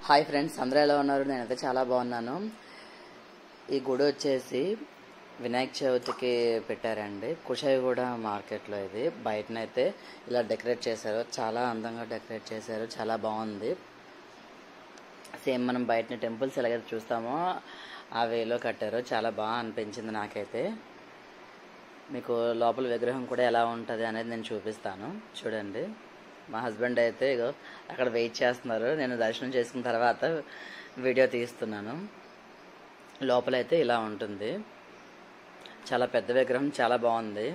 hi friends అందరూ ఎలా ఉన్నారు నేనైతే చాలా బాగున్నాను ఈ గుడి వచ్చేసి వినాయక చవితికి పెట్టారండి కుషాయిగూడ మార్కెట్లో ఇది బయటనైతే ఇలా డెకరేట్ చేశారు చాలా అందంగా డెకరేట్ చేశారు చాలా బాగుంది సేమ్ మనం బయట టెంపుల్స్ ఎలాగైతే చూస్తామో ఆ వేలో కట్టారు చాలా బాగా అనిపించింది నాకైతే మీకు లోపల విగ్రహం కూడా ఎలా ఉంటుంది అనేది నేను చూపిస్తాను చూడండి మా హస్బెండ్ అయితే ఇగో అక్కడ వెయిట్ చేస్తున్నారు నేను దర్శనం చేసుకున్న తర్వాత వీడియో తీస్తున్నాను లోపలైతే ఇలా ఉంటుంది చాలా పెద్ద విగ్రహం చాలా బాగుంది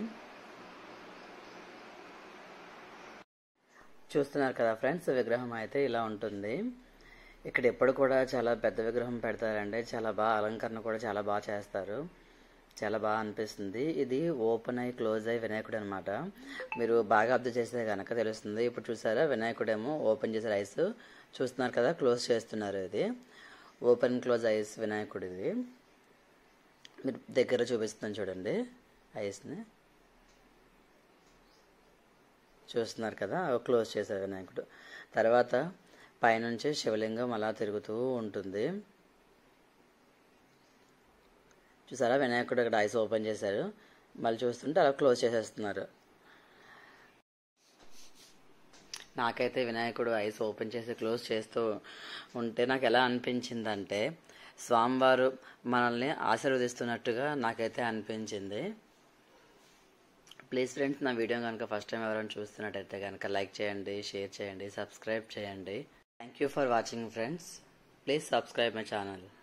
చూస్తున్నారు కదా ఫ్రెండ్స్ విగ్రహం అయితే ఇలా ఉంటుంది ఇక్కడ ఎప్పుడు కూడా చాలా పెద్ద విగ్రహం పెడతారండి చాలా బాగా అలంకరణ కూడా చాలా బాగా చేస్తారు చాలా బాగా అనిపిస్తుంది ఇది ఓపెన్ అయి క్లోజ్ అయ్యి వినాయకుడు అనమాట మీరు బాగా అబ్జర్వ్ చేస్తే కనుక తెలుస్తుంది ఇప్పుడు చూసారా వినాయకుడేమో ఓపెన్ చేసే ఐస్ చూస్తున్నారు కదా క్లోజ్ చేస్తున్నారు ఇది ఓపెన్ క్లోజ్ ఐస్ వినాయకుడు ఇది మీరు దగ్గర చూపిస్తున్నాను చూడండి ఐస్ని చూస్తున్నారు కదా క్లోజ్ చేశారు వినాయకుడు తర్వాత పైనుంచి శివలింగం అలా తిరుగుతూ ఉంటుంది చూసారా వినాయకుడు ఇక్కడ ఐస్ ఓపెన్ చేశారు మళ్ళీ చూస్తుంటే అలా క్లోజ్ చేసేస్తున్నారు నాకైతే వినాయకుడు ఐస్ ఓపెన్ చేసి క్లోజ్ చేస్తూ ఉంటే నాకు ఎలా అనిపించిందంటే స్వామివారు మనల్ని ఆశీర్వదిస్తున్నట్టుగా నాకైతే అనిపించింది ప్లీజ్ ఫ్రెండ్స్ నా వీడియో కనుక ఫస్ట్ టైం ఎవరైనా చూస్తున్నట్టయితే కనుక లైక్ చేయండి షేర్ చేయండి సబ్స్క్రైబ్ చేయండి thank you for watching friends please subscribe my channel